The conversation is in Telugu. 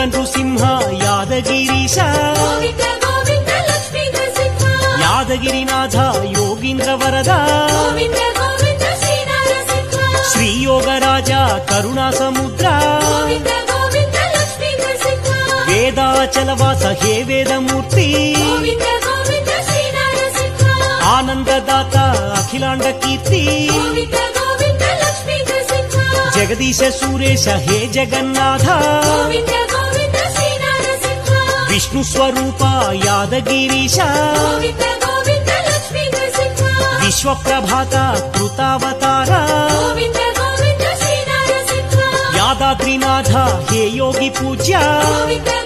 నృసింహ యాదగిరీశ గోవింద గోవింద లక్ష్మీ నరసింహ యాదగిరినాథ యోగీంద్ర వరద గోవింద గోవింద శ్రీ నరసింహ శ్రీ యోగరాజ కరుణా సముద్ర గోవింద గోవింద లక్ష్మీ నరసింహ వేదాచలవాస హే వేదమూర్తి గోవింద గోవింద శ్రీ నరసింహ ఆనందదాత అఖిలాండ కీర్తి గోవింద గోవింద లక్ష్మీ నరసింహ జగదీశ సురేశ హే జగన్నాథ గోవింద గోవింద శ్రీ నరసింహ విష్ణు స్వరూప యాదగిరీశ గోవింద గోవింద లక్ష్మీ నరసింహ విశ్వప్రభాత కృతావతార గోవింద గోవింద శ్రీ నరసింహ యాదాద్రినాథ హే యోగి పూజ్య గోవింద